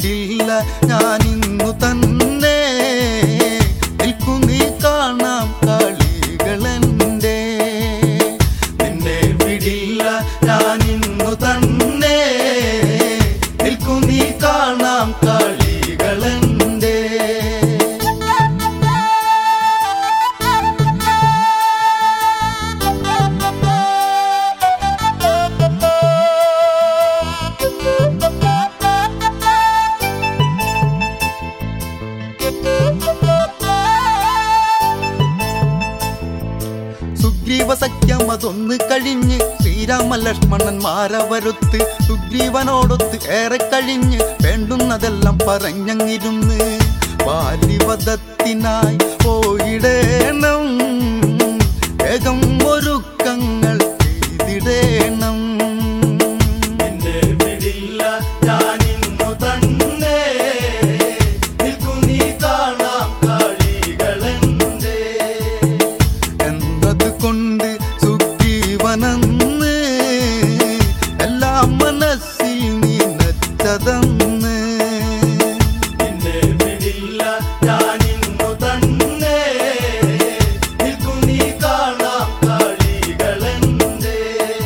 വിടില്ല ഞാൻ ഇന്നു തന്നെ നിൽക്കു നീ കാണാം കളികളെന്റെ നിന്നെ വിടില്ല ഞാൻ ഇന്നു തന്നെ നിൽക്കു നീ കാണാം കളികളെന്റെ സുഗ്രീവ സഖ്യം അതൊന്ന് കഴിഞ്ഞ് ശ്രീരാമ ലക്ഷ്മണന്മാരവരൊത്ത് സുഗ്രീവനോടൊത്ത് ഏറെ കഴിഞ്ഞ് വേണ്ടുന്നതെല്ലാം പറഞ്ഞങ്ങിരുന്ന് ബാലിവധത്തിനായി പോയിടേണം വേഗം ഒരുക്കങ്ങൾ ചെയ്തിടേണം നിന്നെ വിടില്ല ഞാനിന്നു തന്നെ നിൽക്കു നീ കാണാം കളികളെന്തേ എന്നത് കൊണ്ട് സുഗ്രീവനെന്ന് എല്ലാം മനസ്സിൽ നീ നച്ചതെന്ന് നിന്നെ വിടില്ല ഞാനിന്നു തന്നെ നിൽക്കു നീ കാണാം കളികളെന്തേ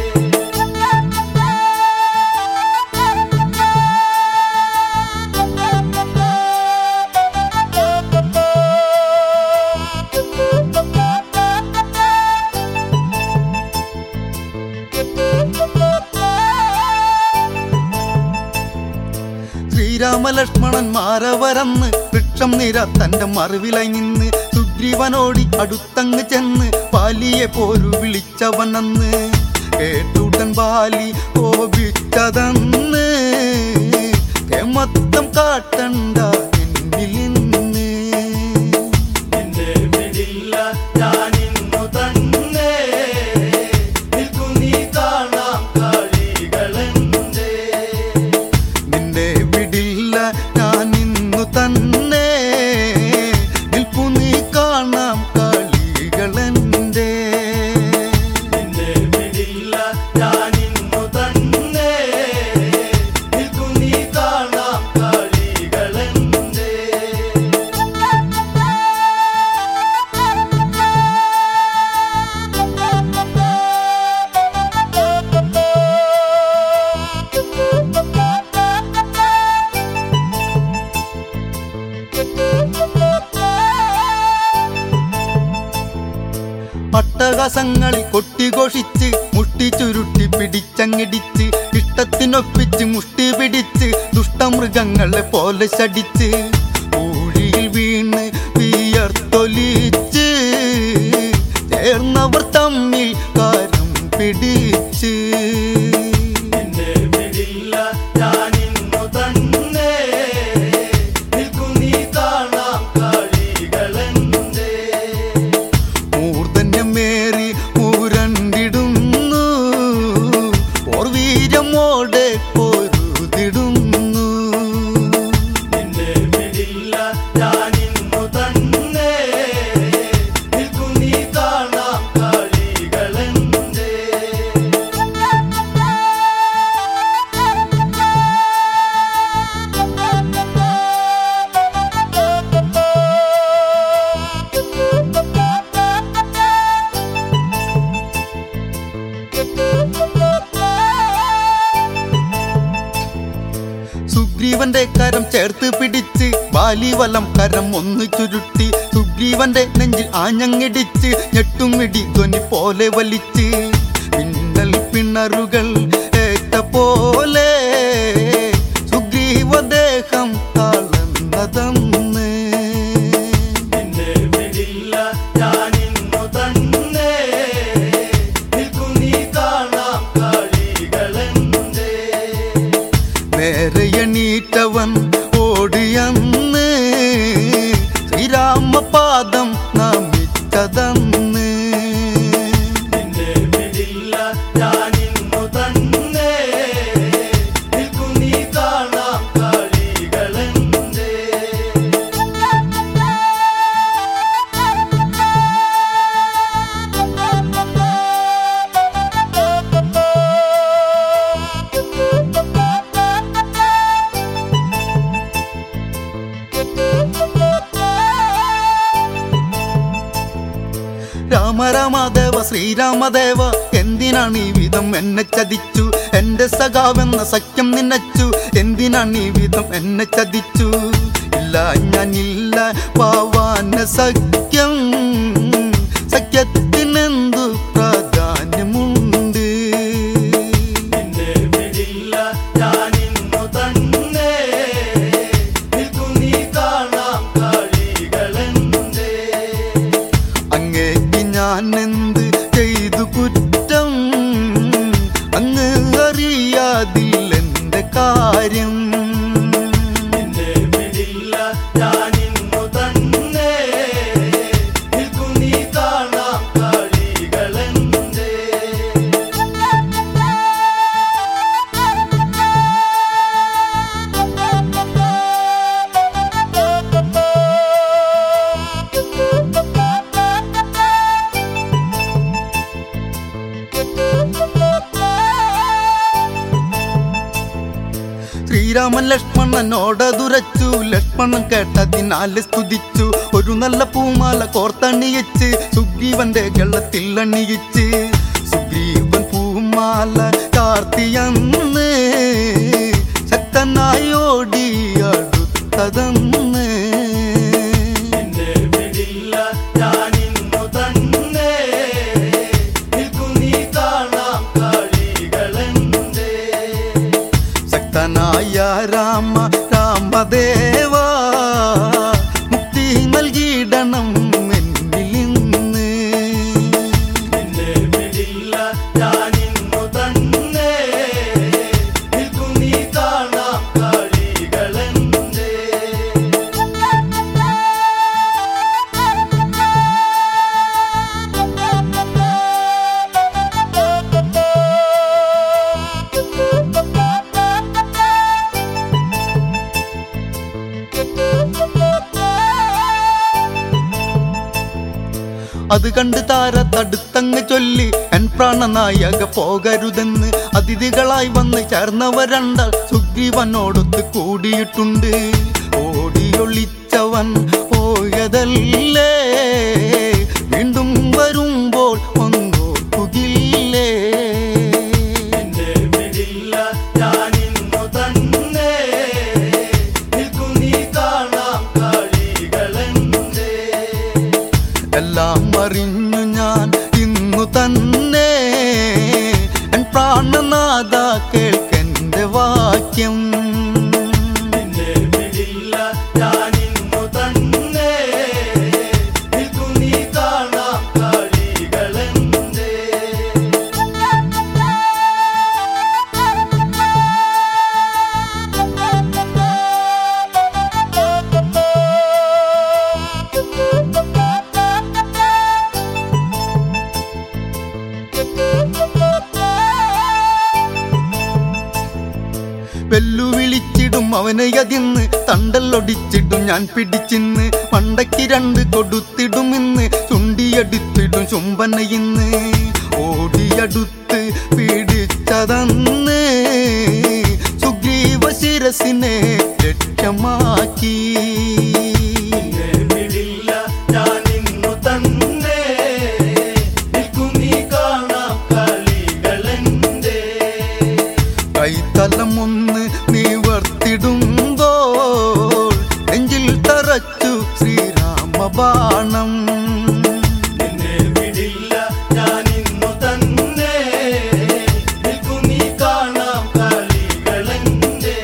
ശ്രീരാമലക്ഷ്മണന്മാരവരന്ന് വൃക്ഷം നിര തന്റെ മറിവിലായി നിന്ന് സുഗ്രീവനോടി അടുത്തങ്ങ് ചെന്ന് ബാലിയെ പോരു വിളിച്ചവനെന്ന് കേട്ടുടൻ ബാലി കോപിച്ചതെന്ന് മൊത്തം കാട്ടണ്ട എന്നിൽ നിന്ന് നിന്നെ വിടില്ല ഞാനിന്നു തന്നെ നിൽക്കു നീ കാണാം കളികളെന്തേ നിന്നെ വിടില്ല ഞാൻ ഇന്നു തന്നെ നിൽപ്പു നീ കാണാം കളികളെന്തേ നിന്നെ വിടില്ല ഞാൻ ഇന്നു തന്നെ നിൽക്കു നീ കാണാം കളികളെന്തേ അട്ടഹാസങ്ങളിൽ കൊട്ടിഘോഷിച്ച് മുട്ടി ചുരുട്ടി പിടിച്ചങ്ങിടിച്ച് ഇഷ്ടത്തിനൊപ്പിച്ച് മുഷ്ടി പിടിച്ച് ദുഷ്ടമൃഗങ്ങളെ പോലെ ശടിച്ച് ഊഴിയിൽ വീണ് വിയർത്തൊലിച്ച് ചേർന്നവർ തമ്മിൽ കാരം പിടിച്ച് നിന്നെ വിടില്ല ഞാനിന്നു തന്നെ നിൽക്കു നീ കാണാം കളികളെന്തേ മൂർധന്യമേറി മൂരണ്ടിടുന്നു ഓർവീരമോടെ പൊരുതിടുന്നു നിന്നെ വിടില്ല ഞാനിന്നു തന്നെ നിൽക്കു നീ കാണാം കളികളെന്തേ സുഗ്രീവന്റെ കരം ചേർത്ത് പിടിച്ച് ബാലിവലം കരം ഒന്ന് ചുരുട്ടി സുഗ്രീവന്റെ നെഞ്ചിൽ ആഞ്ഞങ്ങിടിച്ച് ഞെട്ടുമിടി ധ്വനി പോലെ വലിച്ച് പിന്നൽ പിണറുകൾ ഏറ്റ പോലെ സുഗ്രീവദേഹം താളന്നതന്ന് നിന്നെ വിടില്ല ഞാനിന്നു തന്നെ നിൽക്കു നീ കാണാം കളികളെന്തേ നേരെ എണീറ്റവൻ ഓടിയന്ന് ശ്രീരാമപാദം നമിച്ചതന്ന് നിന്നെ വിടില്ല ഞാനിന്നു തന്നെ നിൽക്കു നീ കാണാം കളികളെന്തേ രാമ രാമദേവ ശ്രീരാമദേവ എന്തിനാണ് ഈ വിധം എന്നെ ചതിച്ചു എന്റെ സഖാവെന്ന സഖ്യം നിന്നച്ചു എന്തിനാണ് ഈ വിധം എന്നെ ചതിച്ചു ഇല്ല ഞാനില്ല പാവാന സഖ്യം സഖ്യത്തിനെന്തു പ്രാധാന്യമുണ്ട് നിന്നെ വിടില്ല ഞാനിന്നു തന്നെ നിൽക്കു നീ കാണാം കളികളെന്തേ അങ്ങേക്ക് ഞാൻ എന്ത് ചെയ്തു കുറ്റം അങ്ങ് അറിയാതില്ലെന്റെ കാര്യം നിന്നെ വിടില്ല ഞാനിന്നു തന്നെ നിൽക്കു നീ കാണാം കളികളെന്തേ ശ്രീരാമൻ ലക്ഷ്മണനോടതുരച്ചു ലക്ഷ്മണൻ കേട്ടതിനാല് സ്തുതിച്ചു ഒരു നല്ല പൂമാല കോർത്തണിയിച്ച് സുഗ്രീവന്റെ ഗള്ളത്തിൽ അണിയിച്ച് സുഗ്രീവൻ പൂമാല കാർത്തിയന്ന് ശക്തനായി ഓടി അടുത്തതന്ന് നിന്നെ വിടില്ല ഞാനിന്നു തന്നെ നിൽക്കു നീ കാണാം കളികളെന്തേ ശക്തനായ രാമ രാമദേവ മുക്തി നൽകിയിടണം എന്നിൽ നിന്ന് നിന്നെ വിടില്ല ഞാനിന്നു തന്നെ നിൽക്കു നീ കാണാം കളികളെന്തേ അത് കണ്ട് താര തടുത്തങ്ങ് ചൊല്ലി എൻ പ്രാണനായക പോകരുതെന്ന് അതിഥികളായി വന്ന് ചേർന്നവരണ്ട സുഗ്രീവനോടൊത്ത് കൂടിയിട്ടുണ്ട് ഓടിയൊളിച്ചവൻ പോയതല്ലേ വീണ്ടും വരുമ്പോൾ ഒന്നോർക്കുകില്ലേ നിന്നെ വിടില്ല ഞാനിന്നു തന്നെ നിൽക്കു നീ കാണാം കളികളെന്തേ എല്ലാം അറിഞ്ഞു ഞാൻ ഇന്നു തന്നെ എൻ പ്രാണനാഥ കേൾക്കെന്റെ വാക്യം നിന്നെ വിടില്ല ഞാനിന്നു തന്നെ നിൽക്കു നീ കാണാം കളികളെന്തേ വെല്ലുവിളിച്ചിടും അവനെ അതിന്ന് തണ്ടല്ലൊടിച്ചിടും ഞാൻ പിടിച്ചിന്ന് പണ്ടയ്ക്ക് രണ്ട് കൊടുത്തിടും ഇന്ന് ചുണ്ടിയടുത്തിടും ചുംബന ഇന്ന് ഓടിയടുത്ത് പിടിച്ചതന്ന് സുഗ്രീവ ശിരസിനെ ലക്ഷ്യമാക്കി നിന്നെ വിടില്ല ഞാനിന്നു തന്നെ നിൽക്കു നീ കാണാം കളികളെന്തേ കൈത്തലമൊന്ന് നിവർത്തിടുമ്പോൾ നെഞ്ചിൽ തറച്ചു ശ്രീരാമബാണം നിന്നെ വിടില്ല ഞാനിന്നു തന്നെ നിൽക്കു നീ കാണാം കളികളെന്തേ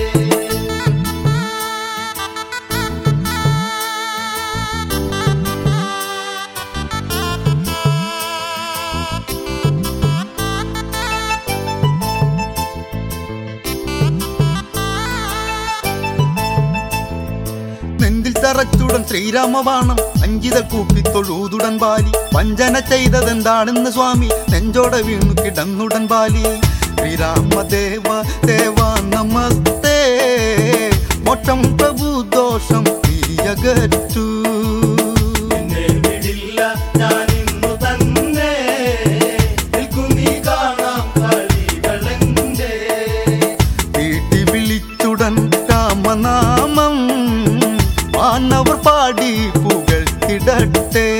നെഞ്ചിൽ തറച്ചുടൻ ശ്രീരാമബാണം അഞ്ചിത കൂപ്പി തൊഴൂതുടൻ ബാലി വഞ്ചന ചെയ്തതെന്താണെന്ന് സ്വാമി നെഞ്ചോടെ വീണു കിടന്നുടൻ ബാലി ശ്രീരാമദേവ ദേവ നമസ്തേ മോക്ഷം പ്രഭു ദോഷം പ്രിയകറ്റു നിന്നെ വിടില്ല ഞാനിന്നു തന്നെ നിൽക്കു നീ കാണാം കളികളെന്തേ വീട്ടി വിളിച്ചുടൻ രാമനാമം മാനവർ പാടി പുകഴ്ത്തിടട്ടെ